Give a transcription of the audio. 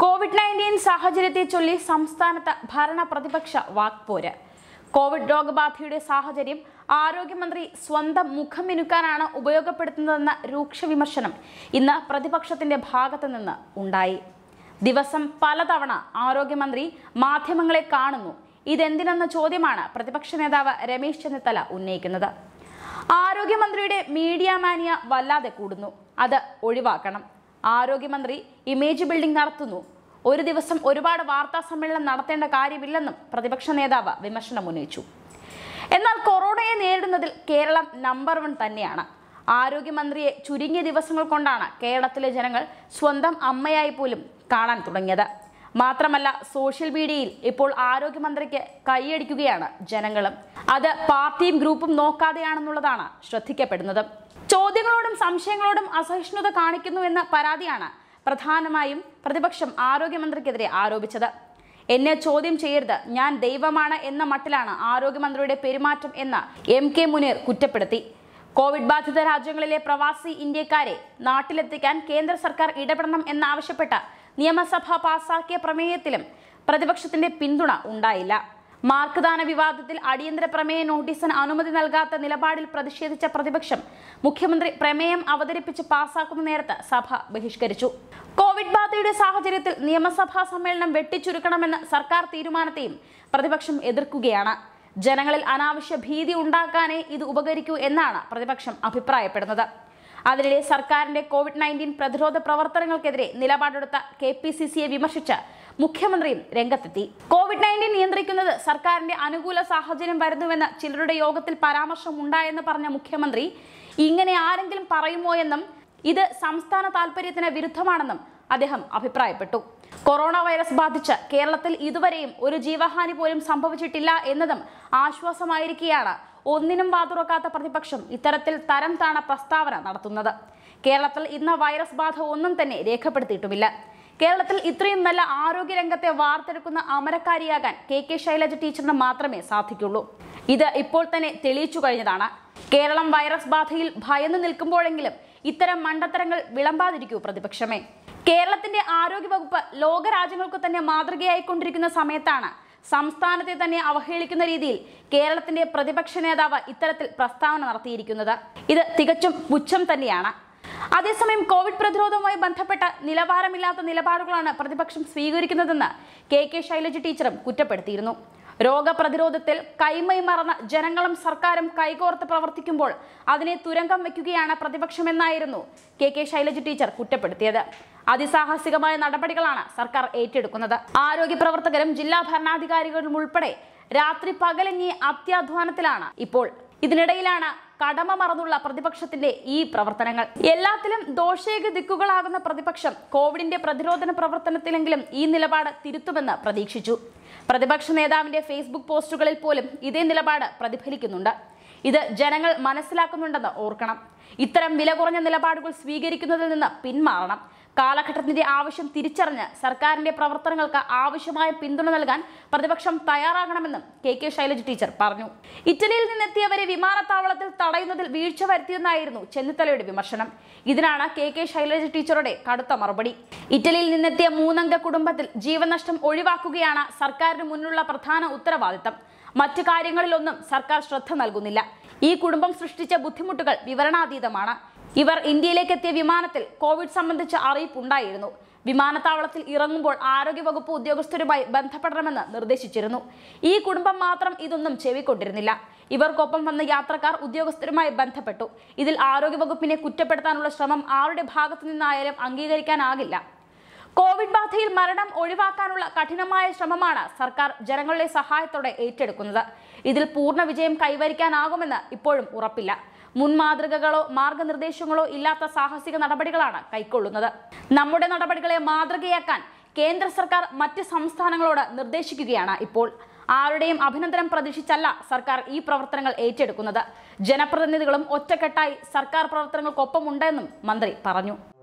Covid nineteen സാഹചര്യത്തെ ചൊല്ലി സംസ്ഥാനത്ത് ഭരണ പ്രതിപക്ഷ വാക്പോര് കോവിഡ് രോഗബാധയുടെ സാഹചര്യം ആരോഗ്യമന്ത്രി സ്വന്തം മുഖം മിനുക്കാനാണ് ഉപയോഗപ്പെടുത്തുന്നതെന്ന രൂക്ഷ വിമർശനം ഇന്ന് പ്രതിപക്ഷത്തിന്റെ ഭാഗത്തു നിന്ന് ഉണ്ടായി ദിവസം പലതവണ ആരോഗ്യമന്ത്രി മാധ്യമങ്ങളെ കാണുന്നു ഇതെന്തിനെന്ന ചോദ്യമാണ് പ്രതിപക്ഷ നേതാവ് രമേശ് ചെന്നിത്തല ഉന്നയിക്കുന്നത് ആരോഗ്യമന്ത്രിയുടെ മീഡിയ മാനിയ വല്ലാതെ കൂടുന്നു അത് ഒഴിവാക്കണം ആരോഗ്യമന്ത്രി ഇമേജ് ബിൽഡിംഗ് നടത്തുന്നു ഒരു ദിവസം ഒരുപാട് വാർത്താ സമ്മേളനം നടത്തേണ്ട കാര്യമില്ലെന്നും പ്രതിപക്ഷ നേതാവ് വിമർശനം ഉന്നയിച്ചു എന്നാൽ കൊറോണയെ നേരിടുന്നതിൽ കേരളം നമ്പർ വൺ തന്നെയാണ് ആരോഗ്യമന്ത്രിയെ ചുരുങ്ങിയ ദിവസങ്ങൾ കൊണ്ടാണ് കേരളത്തിലെ ജനങ്ങൾ സ്വന്തം അമ്മയായി പോലും കാണാൻ തുടങ്ങിയത് മാത്രമല്ല സോഷ്യൽ മീഡിയയിൽ ഇപ്പോൾ ആരോഗ്യമന്ത്രിക്ക് കൈയടിക്കുകയാണ് ജനങ്ങളും അത് പാർട്ടിയും ഗ്രൂപ്പും നോക്കാതെയാണെന്നുള്ളതാണ് ശ്രദ്ധിക്കപ്പെടുന്നത് ചോദ്യങ്ങളോടും സംശയങ്ങളോടും അസഹിഷ്ണുത കാണിക്കുന്നു എന്ന പരാതിയാണ് പ്രധാനമായും പ്രതിപക്ഷം ആരോഗ്യമന്ത്രിക്കെതിരെ ആരോപിച്ചത് എന്നെ ചോദ്യം ചെയ്യരുത് ഞാൻ ദൈവമാണ് എന്ന മട്ടിലാണ് ആരോഗ്യമന്ത്രിയുടെ പെരുമാറ്റം എന്ന് എം കെ മുനീർ കുറ്റപ്പെടുത്തി കോവിഡ് ബാധിത രാജ്യങ്ങളിലെ പ്രവാസി ഇന്ത്യക്കാരെ നാട്ടിലെത്തിക്കാൻ കേന്ദ്ര സർക്കാർ ഇടപെടണം എന്നാവശ്യപ്പെട്ട നിയമസഭ പാസാക്കിയ പ്രമേയത്തിലും പ്രതിപക്ഷത്തിന്റെ പിന്തുണ ഉണ്ടായില്ല മാർക്ക്ദാന വിവാദത്തിൽ അടിയന്തര പ്രമേയ നോട്ടീസിന് അനുമതി നൽകാത്ത നിലപാടിൽ പ്രതിഷേധിച്ച പ്രതിപക്ഷം മുഖ്യമന്ത്രി പ്രമേയം അവതരിപ്പിച്ച് പാസാക്കുന്ന നേരത്ത് സഭ ബഹിഷ്കരിച്ചു കോവിഡ് ബാധയുടെ സാഹചര്യത്തിൽ നിയമസഭാ സമ്മേളനം വെട്ടിച്ചുരുക്കണമെന്ന സർക്കാർ തീരുമാനത്തെയും പ്രതിപക്ഷം എതിർക്കുകയാണ് ജനങ്ങളിൽ അനാവശ്യ ഭീതി ഉണ്ടാക്കാനേ ഇത് ഉപകരിക്കൂ എന്നാണ് പ്രതിപക്ഷം അഭിപ്രായപ്പെടുന്നത് അതിനിടെ സർക്കാരിന്റെ കോവിഡ് നയൻറ്റീൻ പ്രതിരോധ പ്രവർത്തനങ്ങൾക്കെതിരെ നിലപാടെടുത്ത കെ പി സി സിയെ വിമർശിച്ച് മുഖ്യമന്ത്രിയും രംഗത്തെത്തി കോവിഡ് നയൻറ്റീൻ നിയന്ത്രിക്കുന്നത് സർക്കാരിന്റെ അനുകൂല സാഹചര്യം വരുന്നുവെന്ന് ചിലരുടെ യോഗത്തിൽ പരാമർശം ഉണ്ടായെന്ന് പറഞ്ഞ മുഖ്യമന്ത്രി ഇങ്ങനെ ആരെങ്കിലും പറയുമോ എന്നും ഇത് സംസ്ഥാന താൽപര്യത്തിന് വിരുദ്ധമാണെന്നും അദ്ദേഹം അഭിപ്രായപ്പെട്ടു കൊറോണ വൈറസ് ബാധിച്ച് കേരളത്തിൽ ഇതുവരെയും ഒരു ജീവഹാനി പോലും സംഭവിച്ചിട്ടില്ല എന്നതും ആശ്വാസമായിരിക്കെയാണ് ഒന്നിനും വാതുറക്കാത്ത പ്രതിപക്ഷം ഇത്തരത്തിൽ തരം താണ പ്രസ്താവന നടത്തുന്നത് കേരളത്തിൽ ഇന്ന് വൈറസ് ബാധ ഒന്നും തന്നെ രേഖപ്പെടുത്തിയിട്ടുമില്ല കേരളത്തിൽ ഇത്രയും നല്ല ആരോഗ്യരംഗത്തെ വാർത്തെടുക്കുന്ന അമരക്കാരിയാകാൻ കെ കെ ശൈലജ ടീച്ചറിന് മാത്രമേ സാധിക്കുള്ളൂ ഇത് ഇപ്പോൾ തന്നെ തെളിയിച്ചു കഴിഞ്ഞതാണ് കേരളം വൈറസ് ബാധയിൽ ഭയന്നു നിൽക്കുമ്പോഴെങ്കിലും ഇത്തരം മണ്ടത്തരങ്ങൾ വിളമ്പാതിരിക്കൂ പ്രതിപക്ഷമേ കേരളത്തിന്റെ ആരോഗ്യവകുപ്പ് ലോകരാജ്യങ്ങൾക്ക് തന്നെ മാതൃകയായിക്കൊണ്ടിരിക്കുന്ന സമയത്താണ് സംസ്ഥാനത്തെ തന്നെ അവഹേളിക്കുന്ന രീതിയിൽ കേരളത്തിന്റെ പ്രതിപക്ഷ നേതാവ് ഇത്തരത്തിൽ പ്രസ്താവന നടത്തിയിരിക്കുന്നത് ഇത് തികച്ചും പുച്ഛം തന്നെയാണ് അതേസമയം കോവിഡ് പ്രതിരോധവുമായി ബന്ധപ്പെട്ട നിലവാരമില്ലാത്ത നിലപാടുകളാണ് പ്രതിപക്ഷം സ്വീകരിക്കുന്നതെന്ന് കെ കെ ശൈലജ ടീച്ചറും കുറ്റപ്പെടുത്തിയിരുന്നു രോഗപ്രതിരോധത്തിൽ കൈമൈ മറന്ന ജനങ്ങളും സർക്കാരും കൈകോർത്ത് പ്രവർത്തിക്കുമ്പോൾ അതിനെ തുരങ്കം വയ്ക്കുകയാണ് പ്രതിപക്ഷമെന്നായിരുന്നു കെ കെ ശൈലജ ടീച്ചർ കുറ്റപ്പെടുത്തിയത് അതിസാഹസികമായ നടപടികളാണ് സർക്കാർ ഏറ്റെടുക്കുന്നത് ആരോഗ്യ പ്രവർത്തകരും ജില്ലാ ഭരണാധികാരികളും ഉൾപ്പെടെ രാത്രി പകലങ്ങി അത്യാധ്വാനത്തിലാണ് ഇപ്പോൾ ഇതിനിടയിലാണ് കടമ മറന്നുള്ള പ്രതിപക്ഷത്തിന്റെ ഈ പ്രവർത്തനങ്ങൾ എല്ലാത്തിലും ദോഷേക ദിക്കുകളാകുന്ന പ്രതിപക്ഷം കോവിഡിന്റെ പ്രതിരോധന പ്രവർത്തനത്തിലെങ്കിലും ഈ നിലപാട് തിരുത്തുമെന്ന് പ്രതീക്ഷിച്ചു പ്രതിപക്ഷ നേതാവിന്റെ ഫേസ്ബുക്ക് പോസ്റ്റുകളിൽ പോലും ഇതേ നിലപാട് പ്രതിഫലിക്കുന്നുണ്ട് ഇത് ജനങ്ങൾ മനസ്സിലാക്കുന്നുണ്ടെന്ന് ഓർക്കണം ഇത്തരം വില കുറഞ്ഞ നിലപാടുകൾ സ്വീകരിക്കുന്നതിൽ നിന്ന് പിന്മാറണം കാലഘട്ടത്തിന്റെ ആവശ്യം തിരിച്ചറിഞ്ഞ് സർക്കാരിന്റെ പ്രവർത്തനങ്ങൾക്ക് ആവശ്യമായ പിന്തുണ നൽകാൻ പ്രതിപക്ഷം തയ്യാറാകണമെന്നും കെ കെ ശൈലജ ടീച്ചർ പറഞ്ഞു ഇറ്റലിയിൽ നിന്നെത്തിയവരെ വിമാനത്താവളത്തിൽ തടയുന്നതിൽ വീഴ്ച വരുത്തിയെന്നായിരുന്നു ചെന്നിത്തലയുടെ വിമർശനം ഇതിനാണ് കെ കെ ശൈലജ ടീച്ചറുടെ കടുത്ത മറുപടി ഇറ്റലിയിൽ നിന്നെത്തിയ മൂന്നംഗ കുടുംബത്തിൽ ജീവനഷ്ടം ഒഴിവാക്കുകയാണ് സർക്കാരിന് മുന്നിലുള്ള പ്രധാന ഉത്തരവാദിത്തം മറ്റു കാര്യങ്ങളിലൊന്നും സർക്കാർ ശ്രദ്ധ നൽകുന്നില്ല ഈ കുടുംബം സൃഷ്ടിച്ച ബുദ്ധിമുട്ടുകൾ വിവരണാതീതമാണ് ഇവർ ഇന്ത്യയിലേക്ക് എത്തിയ വിമാനത്തിൽ കോവിഡ് സംബന്ധിച്ച അറിയിപ്പുണ്ടായിരുന്നു വിമാനത്താവളത്തിൽ ഇറങ്ങുമ്പോൾ ആരോഗ്യവകുപ്പ് ഉദ്യോഗസ്ഥരുമായി ബന്ധപ്പെടണമെന്ന് നിർദ്ദേശിച്ചിരുന്നു ഈ കുടുംബം മാത്രം ഇതൊന്നും ചെവിക്കൊണ്ടിരുന്നില്ല ഇവർക്കൊപ്പം വന്ന യാത്രക്കാർ ഉദ്യോഗസ്ഥരുമായി ബന്ധപ്പെട്ടു ഇതിൽ ആരോഗ്യവകുപ്പിനെ കുറ്റപ്പെടുത്താനുള്ള ശ്രമം ആരുടെ ഭാഗത്തു നിന്നായാലും അംഗീകരിക്കാനാകില്ല കോവിഡ് ബാധയിൽ മരണം ഒഴിവാക്കാനുള്ള കഠിനമായ ശ്രമമാണ് സർക്കാർ ജനങ്ങളുടെ സഹായത്തോടെ ഏറ്റെടുക്കുന്നത് ഇതിൽ പൂർണ്ണ വിജയം കൈവരിക്കാനാകുമെന്ന് ഇപ്പോഴും ഉറപ്പില്ല മുൻമാതൃകകളോ മാർഗനിർദ്ദേശങ്ങളോ ഇല്ലാത്ത സാഹസിക നടപടികളാണ് കൈക്കൊള്ളുന്നത് നമ്മുടെ നടപടികളെ മാതൃകയാക്കാൻ കേന്ദ്ര സർക്കാർ മറ്റ് സംസ്ഥാനങ്ങളോട് നിർദ്ദേശിക്കുകയാണ് ഇപ്പോൾ ആരുടെയും അഭിനന്ദനം പ്രതീക്ഷിച്ചല്ല സർക്കാർ ഈ പ്രവർത്തനങ്ങൾ ഏറ്റെടുക്കുന്നത് ജനപ്രതിനിധികളും ഒറ്റക്കെട്ടായി സർക്കാർ പ്രവർത്തനങ്ങൾക്കൊപ്പമുണ്ടെന്നും മന്ത്രി പറഞ്ഞു